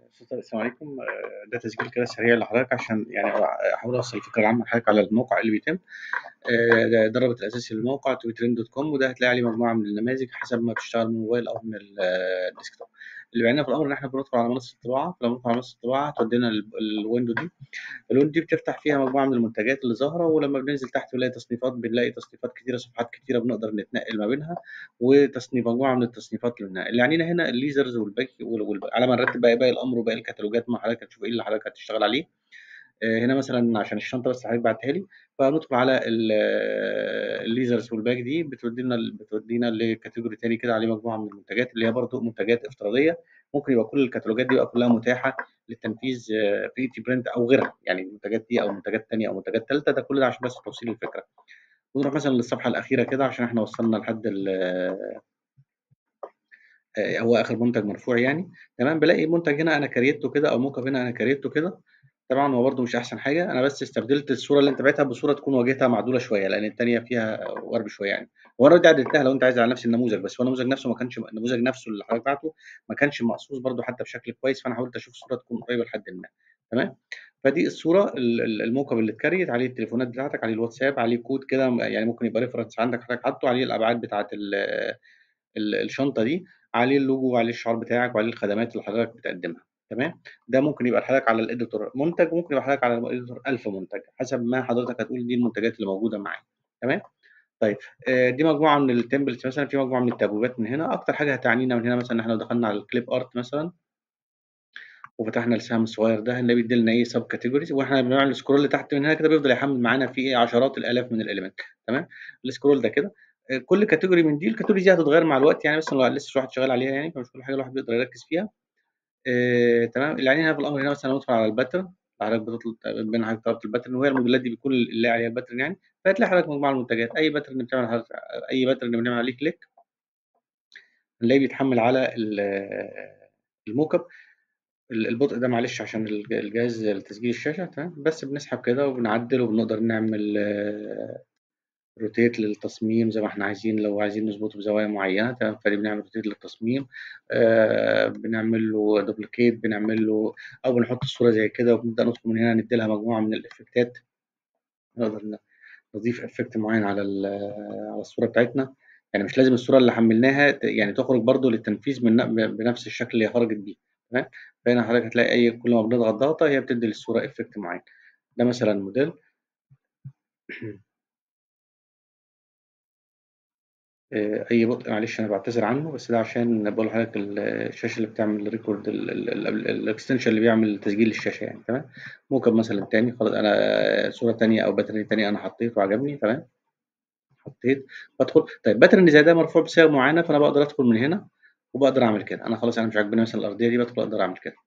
السلام عليكم آه، ده تسجيل كده سريع لحضرتك عشان يعني احاول اوصل الفكره العامه لحضرتك على الموقع اللي بيتم آه، ده ده الرابط الاساسي للموقع تويترين دوت كوم وده هتلاقي عليه مجموعه من النماذج حسب ما بتشتغل من الموبايل او من الديسكتوب اللي بيعنينا في الامر ان احنا بندخل على منصه الطباعه فلما ندخل على منصه الطباعه هتودينا الويندو دي الويندو دي بتفتح فيها مجموعه من المنتجات اللي ظاهره ولما بننزل تحت بنلاقي تصنيفات بنلاقي تصنيفات كتيره صفحات كتيره بنقدر نتنقل ما بينها وتصنيف مجموعه من التصنيفات اللي منها اللي يعنينا هنا الليزرز والباقي على ما نرتب بقى باقي الامر وباقي الكتالوجات مع حضرتك هتشوف ايه اللي حضرتك هتشتغل عليه آه، هنا مثلا عشان الشنطه بس حضرتك بعتها لي فندخل على الليزرز والباك دي بتودينا بتودينا لكاتيجوري تاني كده عليه مجموعه من المنتجات اللي هي برضو منتجات افتراضيه ممكن يبقى كل الكتالوجات دي يبقى كلها متاحه للتنفيذ آه، في تي برنت او غيرها يعني المنتجات دي او منتجات ثانيه او منتجات ثالثه ده كل ده عشان بس توصيل الفكره ونروح مثلا للصفحه الاخيره كده عشان احنا وصلنا لحد آه، هو اخر منتج مرفوع يعني تمام بلاقي منتج هنا انا كريته كده او موقف هنا انا كريته كده طبعا هو برده مش احسن حاجه انا بس استبدلت الصوره اللي انت بعتها بصوره تكون واجهتها معدوله شويه لان الثانيه فيها ورب شويه يعني هو انا اوريدي عدلتها لو انت عايز على نفس النموذج بس هو النموذج نفسه ما كانش النموذج نفسه اللي حضرتك بعته ما كانش مقصوص برده حتى بشكل كويس فانا حاولت اشوف صوره تكون قريبه لحد ما تمام فدي الصوره الموقف اللي اتكريت عليه التليفونات بتاعتك عليه الواتساب عليه كود كده يعني ممكن يبقى ريفرنس عندك حضرتك حاطه عليه الابعاد بتاعه الشنطه دي عليه اللوجو وعليه الشعار بتاعك وعليه الخدمات اللي حضرتك بتقدمها تمام ده ممكن يبقى لحضرتك على الاديتور منتج وممكن يبقى لحضرتك على الاديتور 1000 منتج حسب ما حضرتك هتقول دي المنتجات اللي موجوده معايا تمام طيب آه، دي مجموعه من التمبلتس مثلا في مجموعه من التبويبات من هنا اكتر حاجه هتعنينا من هنا مثلا احنا لو دخلنا على الكليب ارت مثلا وفتحنا السهم الصغير ده هنلاقي بيدي لنا ايه سب كاتيجوريز واحنا بنعمل سكرول لتحت من هنا كده بيفضل يحمل معانا في ايه عشرات الالاف من الاليمنت تمام السكرول ده كده كل كاتيجوري من دي الكاتيجوري دي هتتغير مع الوقت يعني بس لو لسه واحد شغال عليها يعني فمش كل حاجه الواحد بيقدر يركز فيها آه، تمام اللي علينا في الامر هنا مثلا ندخل على الباترن حضرتك بتطلب بين حضرتك طلبت الباترن وهي الموديلات دي بيكون اللي عليها الباترن يعني فهتلاقي حضرتك مجموعه المنتجات اي باترن بتعمل اي باترن بنعمل عليه كليك نلاقيه بيتحمل على الموك اب البطء ده معلش عشان الجهاز لتسجيل الشاشه تمام بس بنسحب كده وبنعدل وبنقدر نعمل روتيت للتصميم زي ما احنا عايزين لو عايزين نظبطه بزوايا معينه تمام فدي بنعمل روتيت للتصميم آه بنعمل له دوبليكيت بنعمل له او بنحط الصوره زي كده وبنبدا ندخل من هنا ندي لها مجموعه من الافكتات نقدر نضيف افكت معين على على الصوره بتاعتنا يعني مش لازم الصوره اللي حملناها يعني تخرج برضو للتنفيذ من بنفس الشكل اللي هي خرجت بيه تمام فهنا حضرتك هتلاقي اي كل ما بنضغط ضغطه هي بتدي للصوره افكت معين ده مثلا موديل آه، اي بطء معلش انا بعتذر عنه بس ده عشان بقول لحضرتك الشاشه اللي بتعمل ريكورد الاكستنشن اللي بيعمل تسجيل الشاشه يعني تمام موكب مثلا تاني خلاص انا صوره تانية او باترن تاني انا حطيته وعجبني تمام حطيت بدخل طيب باترن زي ده مرفوع بصيغه معينه فانا بقدر ادخل من هنا وبقدر اعمل كده انا خلاص انا مش عاجبني مثلا الارضيه دي بدخل اقدر اعمل كده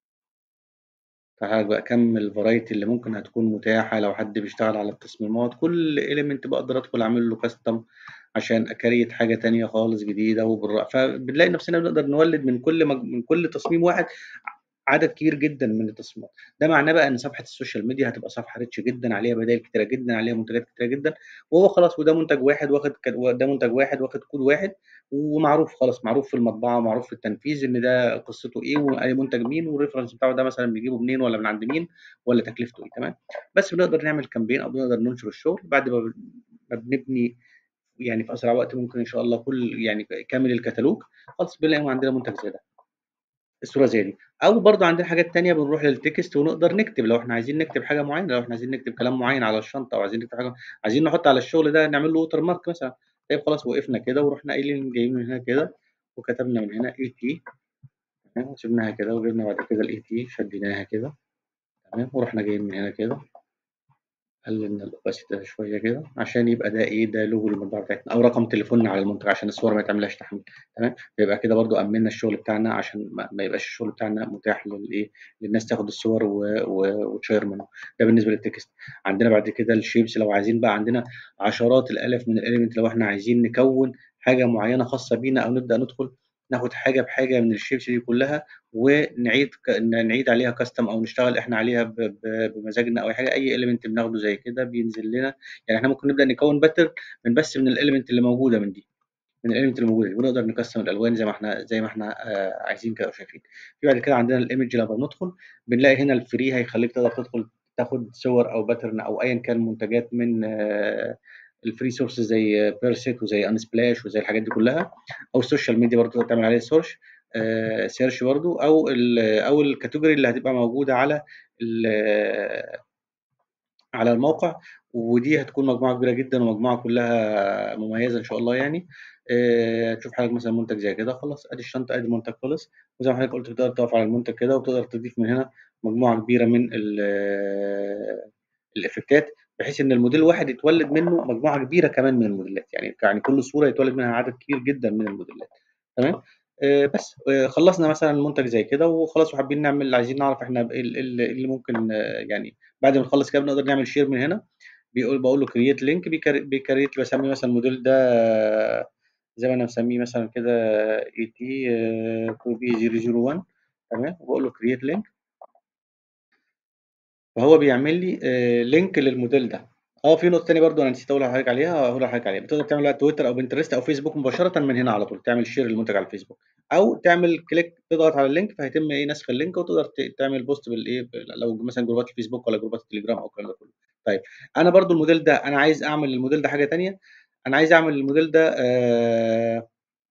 فحضرتك بقى كم الفرايتي اللي ممكن هتكون متاحه لو حد بيشتغل على التصميمات كل اليمنت بقدر ادخل اعمل له كاستم عشان اكريت حاجه تانية خالص جديده وبالرأي فبنلاقي نفسنا بنقدر نولد من كل مج... من كل تصميم واحد عدد كبير جدا من التصميمات ده معناه بقى ان صفحه السوشيال ميديا هتبقى صفحه ريتش جدا عليها بدائل كتيره جدا عليها منتجات كتيره جدا وهو خلاص وده منتج واحد واخد ده منتج واحد واخد كود واحد ومعروف خلاص معروف في المطبعه ومعروف في التنفيذ ان ده قصته ايه واي منتج مين والريفرنس بتاعه ده مثلا بيجيبه منين ولا من عند مين ولا تكلفته ايه تمام بس بنقدر نعمل كامبين او بنقدر ننشر الشغل بعد ما بنبني يعني في اسرع وقت ممكن ان شاء الله كل يعني كامل الكتالوج خلاص بنلاقي عندنا منتج زي ده الصوره زي دي او برضه عندنا حاجات تانية بنروح للتكست ونقدر نكتب لو احنا عايزين نكتب حاجه معينه لو احنا عايزين نكتب كلام معين على الشنطه او عايزين نكتب حاجه عايزين نحط على الشغل ده نعمل له ووتر مارك مثلا طيب خلاص وقفنا كده ورحنا قايلين جايين من هنا كده وكتبنا من هنا اي تي تمام وسيبناها كده وجبنا بعد كده الاي تي شديناها كده تمام ورحنا جايين من هنا كده قللنا الاوباسيتي شويه كده عشان يبقى ده ايه ده لوجو المطبعه بتاعتنا او رقم تليفوننا على المنتج عشان الصور ما يتعملهاش تحميل تمام يبقى كده برضو امنا الشغل بتاعنا عشان ما يبقاش الشغل بتاعنا متاح للايه للناس تاخد الصور وتشير منه ده بالنسبه للتكست عندنا بعد كده الشيبس لو عايزين بقى عندنا عشرات الالاف من الاليمنت لو احنا عايزين نكون حاجه معينه خاصه بينا او نبدا ندخل ناخد حاجه بحاجه من الشيبس دي كلها ونعيد نعيد عليها كاستم او نشتغل احنا عليها بمزاجنا او حاجه اي اليمنت بناخده زي كده بينزل لنا يعني احنا ممكن نبدا نكون باتر من بس من الاليمنت اللي موجوده من دي من الاليمنت الموجوده ونقدر نقسم الالوان زي ما احنا زي ما احنا آه عايزين كده وشايفين في بعد كده عندنا الايمج لما بندخل بنلاقي هنا الفري هيخليك تقدر تدخل تاخد صور او باترن او ايا كان منتجات من آه الفري سورسز زي بيرسيت وزي انسبلاش وزي الحاجات دي كلها او السوشيال ميديا برضه تقدر تعمل عليه سيرش آه سيرش برضه او ال او الكاتيجوري اللي هتبقى موجوده على على الموقع ودي هتكون مجموعه كبيره جدا ومجموعه كلها مميزه ان شاء الله يعني آه، تشوف حضرتك مثلا منتج زي كده خلاص ادي الشنطه ادي المنتج خلص وزي ما حضرتك قلت تقدر تقف على المنتج كده وتقدر تضيف من هنا مجموعه كبيره من الافكتات بحيث ان الموديل الواحد يتولد منه مجموعه كبيره كمان من الموديلات يعني يعني كل صوره يتولد منها عدد كبير جدا من الموديلات تمام آه، بس آه، خلصنا مثلا المنتج زي كده وخلاص وحابين نعمل عايزين نعرف احنا ايه اللي ممكن يعني بعد ما نخلص كده بنقدر نعمل شير من هنا بيقول بقول له كرييت لينك بيكريت بسمي مثلا الموديل ده زي ما انا مسميه مثلا كده اي تي 2 بي 001 تمام وبقول له كرييت لينك فهو بيعمل لي لينك للموديل ده اه في نقطه ثانيه برضو انا نسيت اقول لحضرتك عليها هقول لحضرتك عليها بتقدر تعمل بقى تويتر او بنترست او فيسبوك مباشره من هنا على طول تعمل شير للمنتج على الفيسبوك او تعمل كليك تضغط على اللينك فهيتم ايه نسخ اللينك وتقدر تعمل بوست بالايه لو مثلا جروبات الفيسبوك ولا جروبات التليجرام او الكلام ده كله طيب انا برضو الموديل ده انا عايز اعمل الموديل ده حاجه ثانيه انا عايز اعمل الموديل ده آه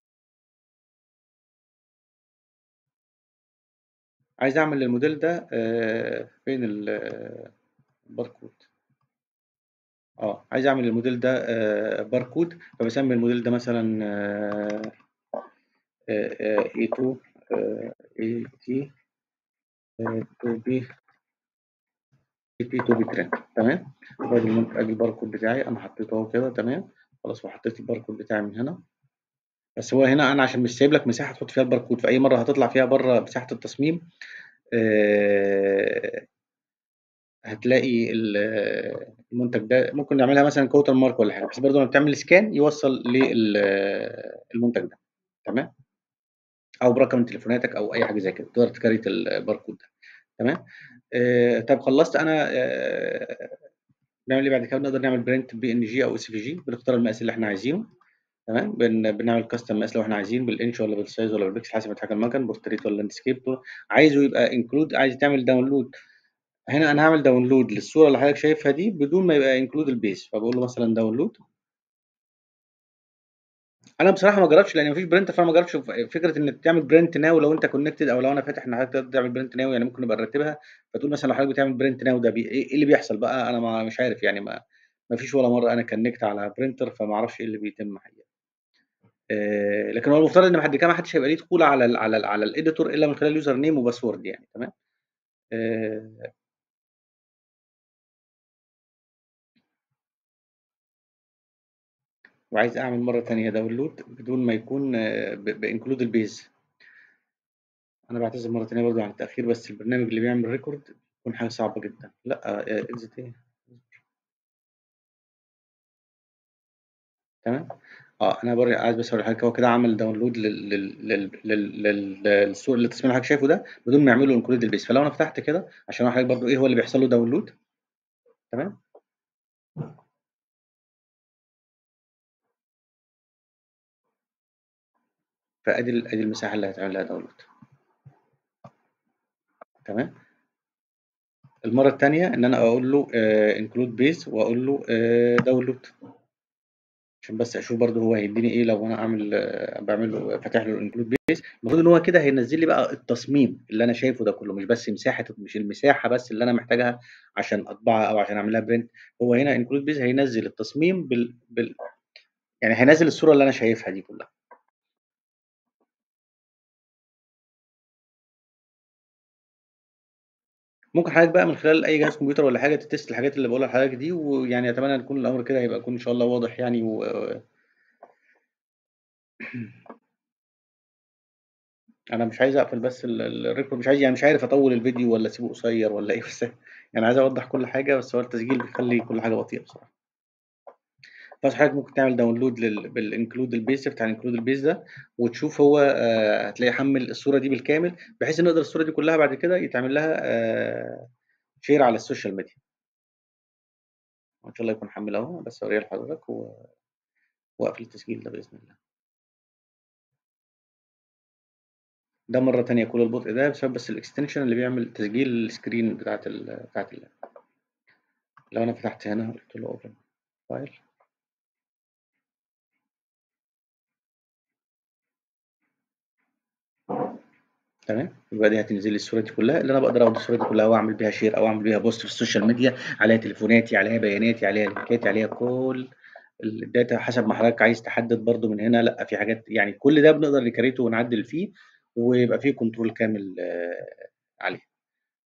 عايز اعمل الموديل ده آه فين الباركود اه عايز اعمل الموديل ده آه باركود فبسمي الموديل ده مثلا آه آه A2 AT 2 b بي 2 بي ترند تمام ادي المنتج ادي الباركود بتاعي انا حطيته اهو كده تمام خلاص وحطيت الباركود بتاعي من هنا بس هو هنا انا عشان مش سايب لك مساحه تحط فيها الباركود في اي مره هتطلع فيها بره مساحه التصميم آه هتلاقي المنتج ده ممكن نعملها مثلا كوتر مارك ولا حاجه بس برضه لما بتعمل سكان يوصل للمنتج ده تمام او برقم تليفوناتك او اي حاجه زي كده تقدر تكريت الباركود ده تمام آه طب خلصت انا آه نعمل ايه بعد كده نقدر نعمل برنت بي ان جي او اس في جي بنختار المقاس اللي احنا عايزينه تمام بن بنعمل كاستم مقاس لو احنا عايزين بالانش ولا بالسايز ولا بالبكسل حسب اتحكم المكن بورتريت ولا لاندسكيب عايزه يبقى انكلود عايز تعمل داونلود هنا انا هعمل داونلود للصوره اللي حضرتك شايفها دي بدون ما يبقى انكلود البيس فبقول له مثلا داونلود انا بصراحه ما جربتش لان مفيش برنت فانا ما جربتش فكره انك تعمل برنت ناو لو انت كونكتد او لو انا فاتح ان حضرتك تعمل برنت ناو يعني ممكن نبقى نرتبها فتقول مثلا لو حضرتك بتعمل برنت ناو ده بي... ايه اللي بيحصل بقى انا ما مش عارف يعني ما ما فيش ولا مره انا كونكت على برينتر فما اعرفش ايه اللي بيتم حقيقه آه لكن هو المفترض ان حد كده ما حدش هيبقى ليه دخول على ال على ال على الايديتور الا من خلال يوزر نيم وباسورد يعني تمام آه وعايز اعمل مره ثانيه داونلود بدون ما يكون بانكلود البيز انا بعتذر مره ثانيه برضو عن التاخير بس البرنامج اللي بيعمل ريكورد بيكون حاجه صعبه جدا لا اكزيت ايه تمام اه انا بري عايز بس اوري حضرتك هو كده عمل داونلود للصوره اللي التصميم اللي حضرتك شايفه ده بدون ما يعمل له انكلود البيز فلو انا فتحت كده عشان حضرتك برضو ايه هو اللي بيحصل له داونلود تمام فادي ادي المساحه اللي هتعمل لها داونلود تمام المره الثانيه ان انا اقول له انكلود بيز واقول له داونلود عشان بس اشوف برضه هو هيديني ايه لو انا اعمل بعمل له فاتح له الانكلود بيز المفروض ان هو كده هينزل لي بقى التصميم اللي انا شايفه ده كله مش بس مساحه مش المساحه بس اللي انا محتاجها عشان اطبعها او عشان اعمل لها برنت هو هنا انكلود بيز هينزل التصميم بال, بال يعني هينزل الصوره اللي انا شايفها دي كلها ممكن حضرتك بقى من خلال اي جهاز كمبيوتر ولا حاجه تتست الحاجات اللي بقولها لحضرتك دي ويعني اتمنى ان يكون الامر كده هيبقى يكون ان شاء الله واضح يعني و... انا مش عايز اقفل بس الريكورد مش عايز يعني مش عارف اطول الفيديو ولا اسيبه قصير ولا ايه بس يعني عايز اوضح كل حاجه بس هو التسجيل بيخلي كل حاجه بطيئه بصراحه بس حضرتك ممكن تعمل داونلود لل... بالانكلود البيز تفتح الانكلود البيز ده وتشوف هو آه هتلاقي حمل الصوره دي بالكامل بحيث ان نقدر الصوره دي كلها بعد كده يتعمل لها آه شير على السوشيال ميديا ان شاء الله يكون حمل اهو بس اوريه لحضرتك و... واقفل التسجيل ده باذن الله ده مرة تانية كل البطء ده بسبب بس الاكستنشن اللي بيعمل تسجيل السكرين بتاعت ال بتاعت اللاب لو أنا فتحت هنا قلت له open file تمام يبقى دي هتنزل لي الصورة دي كلها اللي أنا بقدر آخد الصورة دي كلها وأعمل بيها شير أو أعمل بيها بوست في السوشيال ميديا عليها تليفوناتي عليها بياناتي عليها لينكاتي عليها كل الداتا حسب ما حضرتك عايز تحدد برضو من هنا لأ في حاجات يعني كل ده بنقدر نكريته ونعدل فيه ويبقى فيه كنترول كامل عليه